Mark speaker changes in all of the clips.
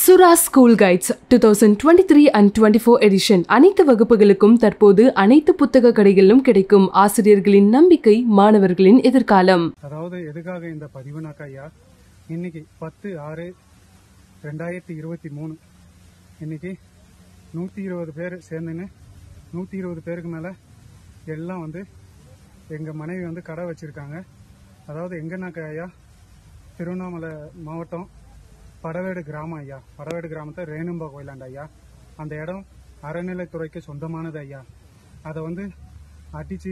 Speaker 1: சுரா school guides two thousand twenty three and twenty four edition அனைத்து வகுப்புகளுக்கும் தற்போது அனைத்து புத்தக கடைகளிலும் கிடைக்கும் ஆசிரியர்களின் நம்பிக்கை மாணவர்களின் எதிர்காலம்
Speaker 2: அதாவது எதுக்காக இந்த பதிவுனாக்கா ஐயா இன்னைக்கு பத்து ஆறு ரெண்டாயிரத்தி இருபத்தி மூணு இன்னைக்கு நூற்றி இருபது பேர் சேர்ந்துன்னு நூற்றி இருபது பேருக்கு மேலே எல்லாம் வந்து எங்கள் மனைவி வந்து கடை வச்சுருக்காங்க அதாவது எங்கன்னாக்கா ஐயா திருவண்ணாமலை மாவட்டம் படவேடு கிராமம் ஐயா படவேடு கிராமத்தை ரேணும்பா கோயிலாண்ட ஐயா அந்த இடம் அறநிலைத்துறைக்கு சொந்தமானது ஐயா அதை வந்து அடித்து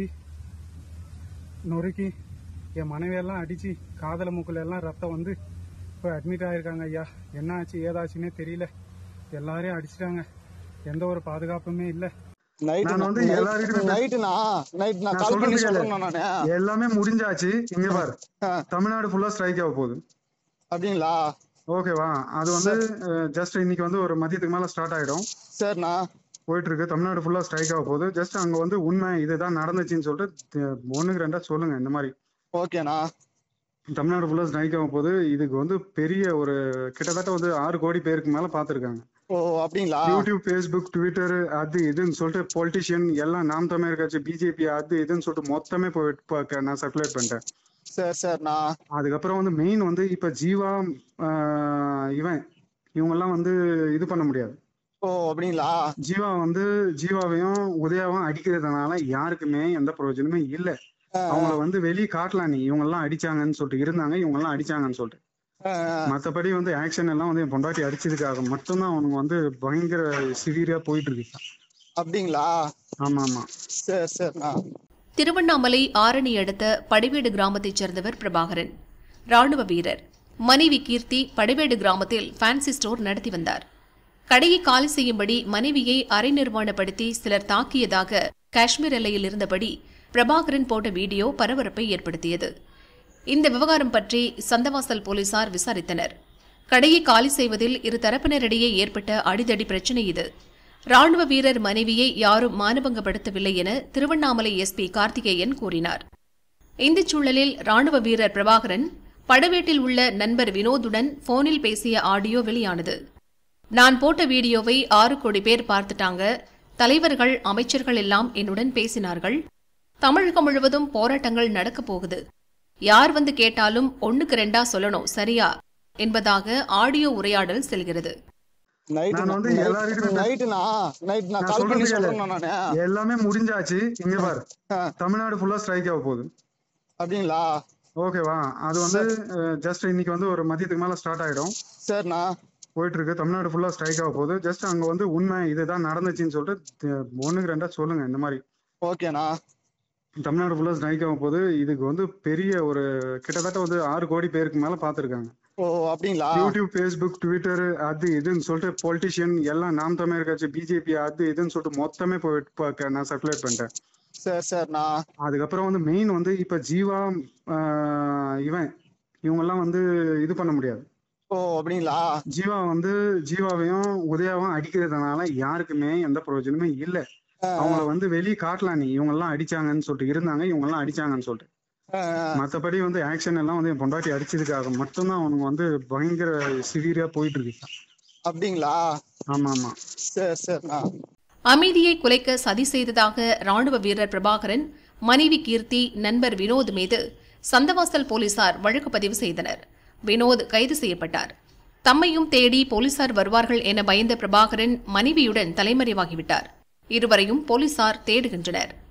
Speaker 2: நொறுக்கி என் மனைவியெல்லாம் அடிச்சு காதல மூக்குல எல்லாம் ரத்தம் வந்து இப்போ அட்மிட் ஆயிருக்காங்க ஐயா என்ன ஆச்சு ஏதாச்சுன்னே தெரியல எல்லாரையும் அடிச்சிட்டாங்க எந்த ஒரு பாதுகாப்புமே இல்ல
Speaker 3: நான் வந்து எல்லாருக்கும்
Speaker 4: நைட்டுனா நைட் நான்
Speaker 3: நான்
Speaker 4: கால் பண்ணி
Speaker 3: சொல்றது
Speaker 4: சொல்றேன் நானு
Speaker 3: எல்லாமே முடிஞ்சாச்சு இங்க பாரு
Speaker 4: ஆ,
Speaker 3: தமிழ்நாடு ஃபுல்லா ஸ்ட்ரைக் ஆக போகுது
Speaker 4: அப்படிங்களா
Speaker 3: ஓகேவா அது வந்து ஜஸ்ட் இன்னைக்கு வந்து ஒரு மதியத்துக்கு மேல ஸ்டார்ட் ஆயிடும்
Speaker 4: சரிண்ணா
Speaker 3: போயிட்டு இருக்கு தமிழ்நாடு ஃபுல்லா ஸ்ட்ரைக் ஆக போகுது ஜஸ்ட் அங்க வந்து உண்மை இதுதான் நடந்துச்சுன்னு சொல்லிட்டு அஹ், ஒண்ணுக்கு ரெண்டா சொல்லுங்க இந்த மாதிரி
Speaker 4: ஓகேண்ணா
Speaker 3: தமிழ்நாடு ஃபுல்லா ஸ்ட்ரைக் ஆக போகுது இதுக்கு வந்து பெரிய ஒரு கிட்டத்தட்ட வந்து ஆறு கோடி பேருக்கு மேல பாத்துருக்காங்க
Speaker 4: ஓ அப்படிங்களா
Speaker 3: யூடியூப் ஃபேஸ்புக் ட்விட்டர் அது இதுன்னு சொல்லிட்டு பொலிட்டிஷியன் எல்லாம் நாம் தமிழர் கட்சி பிஜேபி அது இதுன்னு சொல்லிட்டு மொத்தமே போய் இப்ப நான் சர்க்குலேட் பண்ணிட்டேன்
Speaker 4: சரி சரிண்ணா
Speaker 3: அதுக்கப்புறம் வந்து மெயின் வந்து இப்ப ஜீவா ஆஹ், இவன் இவங்கெல்லாம் வந்து இது பண்ண முடியாது
Speaker 4: ஓ அப்படிங்களா
Speaker 3: ஜீவா வந்து ஜீவாவையும் உதயாவும் அடிக்கிறதுனால யாருக்குமே எந்த பிரயோஜனமே இல்ல
Speaker 4: ஆ,
Speaker 3: அவங்கள வந்து வெளியே காட்டலாம் நீ இவங்க எல்லாம் அடிச்சாங்கன்னு சொல்லிட்டு இருந்தாங்க இவங்க எல்லாம் அடிச்சாங்கன்னு சொல்லிட்டு
Speaker 4: ஆ, ஆ.
Speaker 3: மத்தபடி வந்து ஆக்ஷன் எல்லாம் வந்து என் பொண்டாட்டி அடிச்சதுக்காக மட்டும்தான் அவனுங்க வந்து பயங்கர சிவியரா போயிட்டு இருக்கு
Speaker 4: அப்படிங்களா
Speaker 3: ஆமா ஆமா
Speaker 4: சரி சரிண்ணா
Speaker 5: திருவண்ணாமலை ஆரணி அடுத்த படைவேடு கிராமத்தைச் சேர்ந்தவர் பிரபாகரன் ராணுவ வீரர் மனைவி கீர்த்தி படைவேடு கிராமத்தில் ஃபேன்சி ஸ்டோர் நடத்தி வந்தார் கடையை காலி செய்யும்படி மனைவியை அரை நிர்வாணப்படுத்தி சிலர் தாக்கியதாக காஷ்மீர் எல்லையில் இருந்தபடி பிரபாகரன் போட்ட வீடியோ பரபரப்பை ஏற்படுத்தியது இந்த விவகாரம் பற்றி சந்தவாசல் போலீசார் விசாரித்தனர் கடையை காலி செய்வதில் இரு தரப்பினரிடையே ஏற்பட்ட அடிதடி பிரச்சினை இது ராணுவ வீரர் மனைவியை யாரும் மானபங்கப்படுத்தவில்லை என திருவண்ணாமலை எஸ்பி கார்த்திகேயன் கூறினார் இந்தச் சூழலில் ராணுவ வீரர் பிரபாகரன் படவேட்டில் உள்ள நண்பர் வினோதுடன் போனில் பேசிய ஆடியோ வெளியானது நான் போட்ட வீடியோவை ஆறு கோடி பேர் பார்த்துட்டாங்க தலைவர்கள் அமைச்சர்கள் எல்லாம் என்னுடன் பேசினார்கள் தமிழகம் முழுவதும் போராட்டங்கள் நடக்கப் போகுது யார் வந்து கேட்டாலும் ஒண்ணுக்கு ரெண்டா சொல்லணும் சரியா என்பதாக ஆடியோ உரையாடல் செல்கிறது
Speaker 4: நைட்டு
Speaker 3: நான் வந்து எல்லாருக்கும்
Speaker 4: நைட்டுனா நைட் நான்
Speaker 3: நான்
Speaker 4: கால் பண்ணி
Speaker 3: சொல்றது
Speaker 4: சொல்றேன் நானு
Speaker 3: எல்லாமே முடிஞ்சாச்சு இங்க பாரு
Speaker 4: ஆ,
Speaker 3: தமிழ்நாடு ஃபுல்லா ஸ்ட்ரைக் ஆக போகுது
Speaker 4: அப்படிங்களா
Speaker 3: ஓகேவா அது வந்து ஜஸ்ட் இன்னைக்கு வந்து ஒரு மதியத்துக்கு மேல ஸ்டார்ட் ஆயிடும்
Speaker 4: சரிண்ணா
Speaker 3: போயிட்டு இருக்கு தமிழ்நாடு ஃபுல்லா ஸ்ட்ரைக் ஆக போகுது ஜஸ்ட் அங்க வந்து உண்மை இதுதான் நடந்துச்சுன்னு சொல்லிட்டு அஹ், ஒண்ணுக்கு ரெண்டா சொல்லுங்க இந்த மாதிரி
Speaker 4: ஓகேண்ணா
Speaker 3: தமிழ்நாடு ஃபுல்லா ஸ்ட்ரைக் ஆக போகுது இதுக்கு வந்து பெரிய ஒரு கிட்டத்தட்ட வந்து ஆறு கோடி பேருக்கு மேல பாத்துருக்காங்க
Speaker 4: ஓ அப்படிங்களா
Speaker 3: யூடியூப் ஃபேஸ்புக் ட்விட்டர் அது இதுன்னு சொல்லிட்டு பொலிட்டிஷியன் எல்லாம் நாம் தமிழர் கட்சி பிஜேபி அது இதுன்னு சொல்லிட்டு மொத்தமே போய் இப்ப நான் சர்க்குலேட் பண்ணிட்டேன்
Speaker 4: சரி சரிண்ணா
Speaker 3: அதுக்கப்புறம் வந்து மெயின் வந்து இப்ப ஜீவா ஆஹ், இவன் இவங்க எல்லாம் வந்து இது பண்ண முடியாது
Speaker 4: ஓ அப்படிங்களா
Speaker 3: ஜீவா வந்து ஜீவாவையும் உதயாவும் அடிக்கிறதுனால யாருக்குமே எந்த பிரயோஜனமே இல்ல
Speaker 4: ஆ,
Speaker 3: அவங்கள வந்து வெளியே காட்டலாம் நீ இவங்க எல்லாம் அடிச்சாங்கன்னு சொல்லிட்டு இருந்தாங்க இவங்க எல்லாம் அடிச்சாங்கன்னு சொல்லிட்டு
Speaker 4: ஆ, ஆ.
Speaker 3: மத்தபடி வந்து ஆக்ஷன் எல்லாம் வந்து என் பொண்டாட்டி அடிச்சதுக்காக மட்டும்தான் அவனுங்க வந்து பயங்கர சிவியரா போயிட்டு இருக்கு
Speaker 4: அப்படிங்களா
Speaker 3: ஆமா ஆமா
Speaker 4: சரி சரிண்ணா
Speaker 5: அமைதியை குலைக்க சதி செய்ததாக ராணுவ வீரர் பிரபாகரன் மனைவி கீர்த்தி நண்பர் வினோத் மீது சந்தவாசல் போலீசார் வழக்கு பதிவு செய்தனர் வினோத் கைது செய்யப்பட்டார் தம்மையும் தேடி போலீசார் வருவார்கள் என பயந்த பிரபாகரன் மனைவியுடன் தலைமறைவாகிவிட்டார் இருவரையும் போலீசார் தேடுகின்றனர்